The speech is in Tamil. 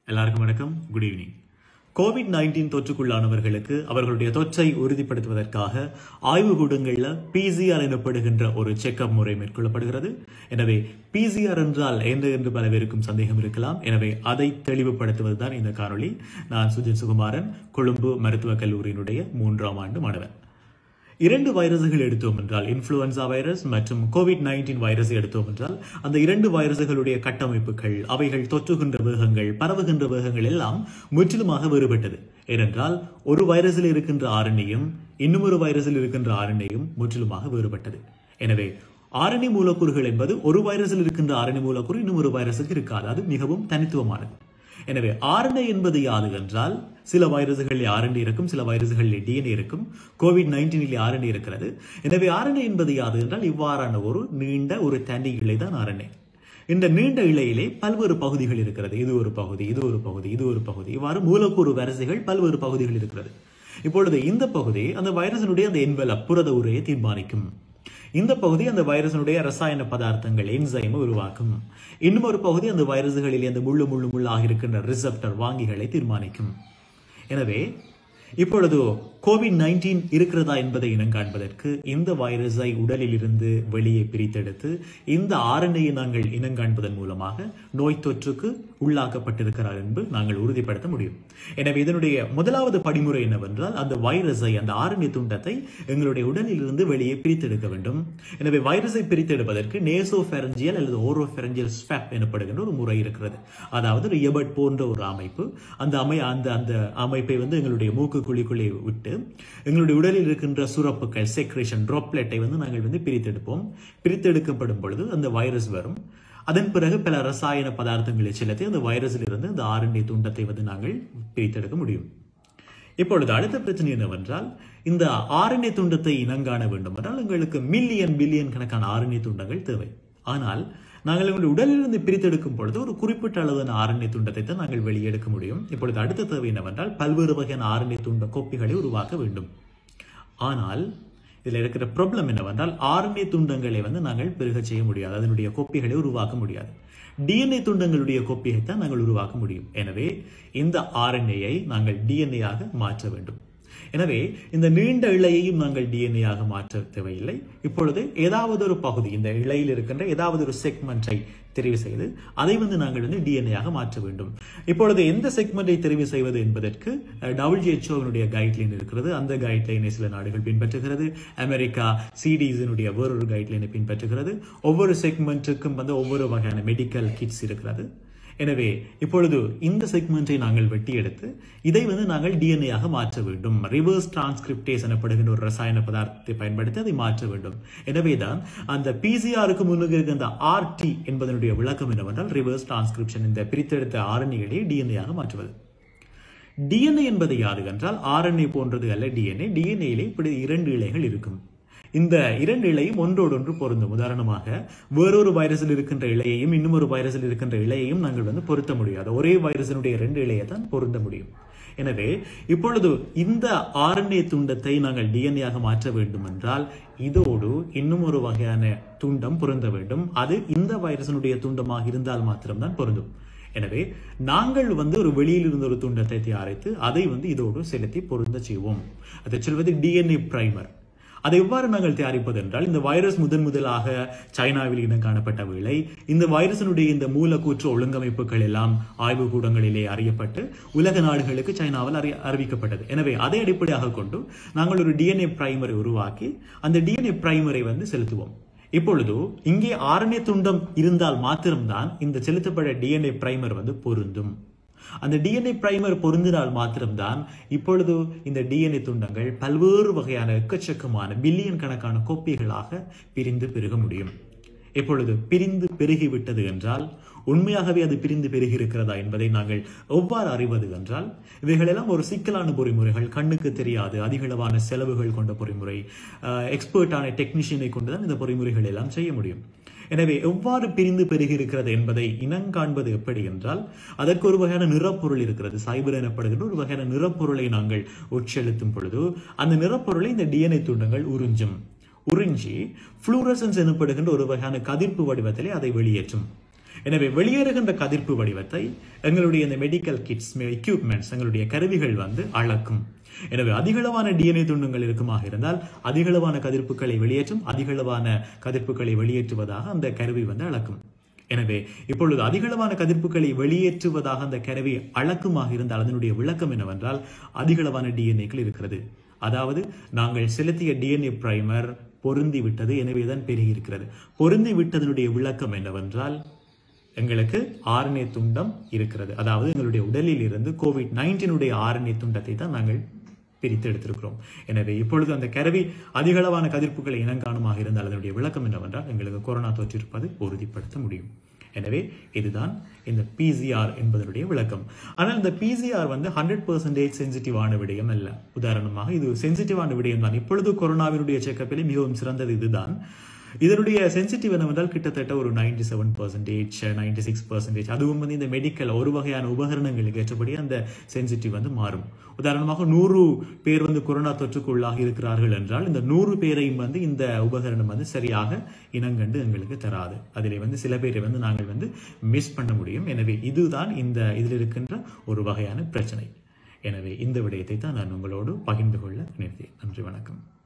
எல்லாருக்கும் வணக்கம் குட் ஈவினிங் கோவிட் நைன்டீன் தொற்றுக்குள்ளானவர்களுக்கு அவர்களுடைய தொற்றை உறுதிப்படுத்துவதற்காக ஆய்வுக்கூடங்களில் பிசிஆர் எனப்படுகின்ற ஒரு செக்அப் முறை மேற்கொள்ளப்படுகிறது எனவே பிசிஆர் என்றால் என்ன என்று பல பேருக்கும் சந்தேகம் இருக்கலாம் எனவே அதை தெளிவுபடுத்துவதுதான் இந்த காணொளி நான் சுஜித் சுகுமாரன் கொழும்பு மருத்துவக் கல்லூரியினுடைய மூன்றாம் ஆண்டு மாணவன் இரண்டு வைரசுகள் எடுத்தோம் என்றால் இன்ஃப்ளூயன்சா வைரஸ் மற்றும் கோவிட் நைன்டீன் வைரஸ் எடுத்தோம் என்றால் அந்த இரண்டு வைரசுகளுடைய கட்டமைப்புகள் அவைகள் தொற்றுகின்ற வேகங்கள் பரவுகின்ற வேகங்கள் எல்லாம் முற்றிலுமாக வேறுபட்டது ஏனென்றால் ஒரு வைரஸில் இருக்கின்ற ஆரணியும் இன்னும் ஒரு வைரஸில் இருக்கின்ற ஆரணியும் முற்றிலுமாக வேறுபட்டது எனவே ஆரணி மூலக்கூறுகள் என்பது ஒரு வைரஸில் இருக்கின்ற ஆரணி மூலக்கூறு இன்னும் ஒரு வைரஸுக்கு இருக்காது அது மிகவும் தனித்துவமானது எனவே ஆர்என்ஏ என்பது யாது என்றால் சில வைரசுகளில் ஆர்என்ஏ இருக்கும் சில வைரசுகளில் டிஎன்ஏ இருக்கும் கோவிட் நைன்டீனில் ஆர்என்ஏ இருக்கிறது எனவே ஆர்என்ஏ என்பது யாது என்றால் இவ்வாறான ஒரு நீண்ட ஒரு தனி இழை தான் ஆர்என்ஏ இந்த நீண்ட இழையிலே பல்வேறு பகுதிகள் இருக்கிறது இது ஒரு பகுதி இது ஒரு பகுதி இது ஒரு பகுதி இவ்வாறு மூலக்கூறு வரிசைகள் பல்வேறு பகுதிகள் இருக்கிறது இப்பொழுது இந்த பகுதி அந்த வைரஸினுடைய அந்த என்வெலப் புரத உரையை தீர்மானிக்கும் இந்த பகுதி அந்த வைரஸினுடைய ரசாயன பதார்த்தங்கள் என்சைமை உருவாக்கும் இன்னும் ஒரு பகுதி அந்த வைரசுகளில் அந்த முள்ளு முள்ளு முள்ளாக இருக்கின்ற ரிசப்டர் வாங்கிகளை தீர்மானிக்கும் எனவே இப்பொழுது கோவிட் நைன்டீன் இருக்கிறதா என்பதை இனம் காண்பதற்கு இந்த வைரஸை உடலில் இருந்து வெளியே பிரித்தெடுத்து இந்த ஆரணையை நாங்கள் இனம் காண்பதன் மூலமாக நோய் தொற்றுக்கு உள்ளாக்கப்பட்டிருக்கிறார் என்று நாங்கள் உறுதிப்படுத்த முடியும் எனவே இதனுடைய முதலாவது படிமுறை என்னவென்றால் அந்த வைரஸை அந்த ஆரணி துண்டத்தை எங்களுடைய உடலில் இருந்து வெளியே பிரித்தெடுக்க வேண்டும் எனவே வைரஸை பிரித்தெடுப்பதற்கு நேசோஃபெரஞ்சியல் அல்லது ஓரோஃபெரஞ்சியல் ஸ்வாப் எனப்படுகின்ற ஒரு முறை இருக்கிறது அதாவது ஒரு எபட் போன்ற ஒரு அமைப்பு அந்த அமை அந்த அந்த அமைப்பை வந்து எங்களுடைய மூக்கு குழிக்குள்ளே விட்டு எங்களுடைய உடலில் இருக்கின்ற சுரப்புகள் செக்ரேஷன் ட்ராப்லெட்டை வந்து நாங்கள் வந்து பிரித்தெடுப்போம் பிரித்தெடுக்கப்படும் பொழுது அந்த வைரஸ் வரும் அதன் பிறகு பல ரசாயன பதார்த்தங்களை செலுத்தி அந்த வைரஸில் இருந்து அந்த ஆரண்ய துண்டத்தை வந்து நாங்கள் பிரித்தெடுக்க முடியும் இப்பொழுது அடுத்த பிரச்சனை என்னவென்றால் இந்த ஆரண்ய துண்டத்தை இனங்காண வேண்டும் என்றால் எங்களுக்கு மில்லியன் பில்லியன் கணக்கான ஆரண்ய துண்டங்கள் தேவை ஆனால் நாங்கள் எங்களுடைய உடலிலிருந்து பிரித்தெடுக்கும் பொழுது ஒரு குறிப்பிட்ட அளவான ஆரண்ய துண்டத்தை தான் நாங்கள் வெளியெடுக்க முடியும் இப்பொழுது அடுத்த தேவை என்னவென்றால் பல்வேறு வகையான ஆரண்ய துண்ட கோப்பிகளை உருவாக்க வேண்டும் ஆனால் இதில் இருக்கிற ப்ராப்ளம் என்னவென்றால் ஆர்என்ஏ துண்டங்களை வந்து நாங்கள் பெருக செய்ய முடியாது அதனுடைய கோப்பிகளை உருவாக்க முடியாது டிஎன்ஏ துண்டங்களுடைய கோப்பியை தான் நாங்கள் உருவாக்க முடியும் எனவே இந்த ஆர்என்ஏயை நாங்கள் டிஎன்ஏயாக மாற்ற வேண்டும் எனவே இந்த நீண்ட இழையையும் நாங்கள் டிஎன்ஏயாக மாற்ற தேவையில்லை இப்பொழுது ஏதாவது ஒரு பகுதி இந்த இழையில் இருக்கின்ற ஏதாவது ஒரு செக்மெண்ட்டை தெரிவு செய்து அதை வந்து நாங்கள் வந்து டிஎன்ஏயாக மாற்ற வேண்டும் இப்பொழுது எந்த செக்மெண்ட்டை தெரிவு செய்வது என்பதற்கு டபிள்யூஹெச்ஓனுடைய கைட்லைன் இருக்கிறது அந்த கைட்லைனை சில நாடுகள் பின்பற்றுகிறது அமெரிக்கா சிடிஸினுடைய வேறொரு கைட்லைனை பின்பற்றுகிறது ஒவ்வொரு செக்மெண்ட்டுக்கும் வந்து ஒவ்வொரு வகையான மெடிக்கல் கிட்ஸ் இருக்கிறது எனவே இப்பொழுது இந்த செக்மெண்ட்டை நாங்கள் வெட்டி எடுத்து இதை வந்து நாங்கள் டிஎன்ஏயாக மாற்ற வேண்டும் ரிவர்ஸ் டிரான்ஸ்கிரிப்டேஸ் எனப்படுகின்ற ஒரு ரசாயன பதார்த்தத்தை பயன்படுத்தி அதை மாற்ற வேண்டும் எனவேதான் அந்த பிசிஆருக்கு முன்னுக்கு இருக்க அந்த ஆர்டி என்பதனுடைய விளக்கம் என்னவென்றால் ரிவர்ஸ் டிரான்ஸ்கிரிப்ஷன் இந்த பிரித்தெடுத்த ஆரணிகளை டிஎன்ஏயாக மாற்றுவது டிஎன்ஏ என்பது யாது என்றால் ஆர்என்ஏ போன்றது அல்ல டிஎன்ஏ டிஎன்ஏயிலே இப்படி இரண்டு இலைகள் இருக்கும் இந்த இரண்டு இலையும் ஒன்றோடொன்று பொருந்தும் உதாரணமாக வேறொரு வைரஸில் இருக்கின்ற இலையையும் இன்னும் ஒரு வைரஸில் இருக்கின்ற இலையையும் நாங்கள் வந்து பொருத்த முடியாது ஒரே வைரஸினுடைய இரண்டு இலையை தான் பொருந்த முடியும் எனவே இப்பொழுது இந்த ஆர்என்ஏ துண்டத்தை நாங்கள் டிஎன்ஏயாக மாற்ற வேண்டும் என்றால் இதோடு இன்னும் ஒரு வகையான துண்டம் பொருந்த வேண்டும் அது இந்த வைரஸினுடைய துண்டமாக இருந்தால் மாத்திரம்தான் பொருந்தும் எனவே நாங்கள் வந்து ஒரு வெளியில் இருந்த ஒரு துண்டத்தை தயாரித்து அதை வந்து இதோடு செலுத்தி பொருந்த செய்வோம் அதை சொல்வது டிஎன்ஏ பிரைமர் அதை எவ்வாறு நாங்கள் தயாரிப்பது என்றால் இந்த வைரஸ் முதன் முதலாக சைனாவில் இனம் காணப்பட்ட வேளை இந்த வைரஸினுடைய இந்த மூலக்கூற்று ஒழுங்கமைப்புகள் எல்லாம் ஆய்வு கூடங்களிலே அறியப்பட்டு உலக நாடுகளுக்கு சைனாவில் அறி அறிவிக்கப்பட்டது எனவே அதை அடிப்படையாக கொண்டு நாங்கள் ஒரு டிஎன்ஏ பிரைமரை உருவாக்கி அந்த டிஎன்ஏ பிரைமரை வந்து செலுத்துவோம் இப்பொழுது இங்கே ஆர்என்ஏ துண்டம் இருந்தால் மாத்திரம்தான் இந்த செலுத்தப்பட்ட டிஎன்ஏ பிரைமர் வந்து பொருந்தும் அந்த டிஎன்ஏ பிரைமர் பொருந்தினால் மாத்திரம்தான் இப்பொழுது இந்த டிஎன்ஏ துண்டங்கள் பல்வேறு வகையான எக்கச்சக்கமான பில்லியன் கணக்கான கோப்பிகளாக பிரிந்து பெருக முடியும் இப்பொழுது பிரிந்து பெருகிவிட்டது என்றால் உண்மையாகவே அது பிரிந்து பெருகி இருக்கிறதா என்பதை நாங்கள் எவ்வாறு அறிவது என்றால் இவைகளெல்லாம் ஒரு சிக்கலான பொறிமுறைகள் கண்ணுக்கு தெரியாது அதிகளவான செலவுகள் கொண்ட பொறிமுறை எக்ஸ்பர்ட்டான டெக்னீஷியனை கொண்டுதான் இந்த பொறிமுறைகள் எல்லாம் செய்ய முடியும் எனவே எவ்வாறு பிரிந்து பெருகி இருக்கிறது என்பதை இனங்காண்பது எப்படி என்றால் அதற்கு ஒரு வகையான நிறப்பொருள் இருக்கிறது சைபர் எனப்படுகின்ற ஒரு வகையான நிறப்பொருளை நாங்கள் உட்செலுத்தும் பொழுது அந்த நிறப்பொருளை இந்த டிஎன்ஏ துண்டங்கள் உறிஞ்சும் உறிஞ்சி ஃப்ளூரசன்ஸ் எனப்படுகின்ற ஒரு வகையான கதிர்ப்பு வடிவத்திலே அதை வெளியேற்றும் எனவே வெளியேறுகின்ற கதிர்ப்பு வடிவத்தை எங்களுடைய இந்த மெடிக்கல் கிட்ஸ் எக்யூப்மெண்ட்ஸ் எங்களுடைய கருவிகள் வந்து அளக்கும் எனவே அதிகளவான டிஎன்ஏ துண்டுங்கள் இருக்குமாக இருந்தால் அதிகளவான கதிர்ப்புகளை வெளியேற்றும் அதிகளவான கதிர்ப்புகளை வெளியேற்றுவதாக அந்த கருவி வந்து அளக்கும் எனவே இப்பொழுது அதிகளவான கதிர்ப்புகளை வெளியேற்றுவதாக அந்த கருவி அளக்குமாக இருந்தால் அதனுடைய விளக்கம் என்னவென்றால் அதிகளவான டிஎன்ஏக்கள் இருக்கிறது அதாவது நாங்கள் செலுத்திய டிஎன்ஏ பிரைமர் பொருந்தி விட்டது எனவே தான் பெருகியிருக்கிறது பொருந்தி விட்டதனுடைய விளக்கம் என்னவென்றால் எங்களுக்கு ஆர்என்ஏ துண்டம் இருக்கிறது அதாவது எங்களுடைய உடலில் இருந்து கோவிட் நைன்டீனுடைய ஆர்என்ஏ துண்டத்தை தான் நாங்கள் பிரித்து எடுத்திருக்கிறோம் எனவே இப்பொழுது அந்த கருவி அதிகளவான கதிர்ப்புகளை இனங்காணுமாக இருந்தால் அதனுடைய விளக்கம் என்னவென்றால் எங்களுக்கு கொரோனா தொற்று இருப்பது உறுதிப்படுத்த முடியும் எனவே இதுதான் இந்த பிசிஆர் என்பதனுடைய விளக்கம் ஆனால் இந்த பிசிஆர் வந்து ஹண்ட்ரட் பர்சன்டேஜ் சென்சிட்டிவான விடயம் அல்ல உதாரணமாக இது சென்சிட்டிவான விடயம் தான் இப்பொழுது கொரோனாவினுடைய செக்கப்பிலே மிகவும் சிறந்தது இதுதான் இதனுடைய சென்சிட்டிவ் என்னவென்றால் கிட்டத்தட்ட ஒரு ninety seven percentage ninety six percentage அதுவும் வந்து இந்த மெடிக்கல் ஒரு வகையான உபகரணங்களுக்கு ஏற்றபடி அந்த சென்சிட்டிவ் வந்து மாறும் உதாரணமாக நூறு பேர் வந்து கொரோனா தொற்றுக்குள்ளாக இருக்கிறார்கள் என்றால் இந்த நூறு பேரையும் வந்து இந்த உபகரணம் வந்து சரியாக இனங்கண்டு எங்களுக்கு தராது அதிலே வந்து சில பேரை வந்து நாங்கள் வந்து மிஸ் பண்ண முடியும் எனவே இதுதான் இந்த இதில் இருக்கின்ற ஒரு வகையான பிரச்சனை எனவே இந்த விடயத்தை தான் நான் உங்களோடு பகிர்ந்து கொள்ள நினைத்தேன் நன்றி வணக்கம்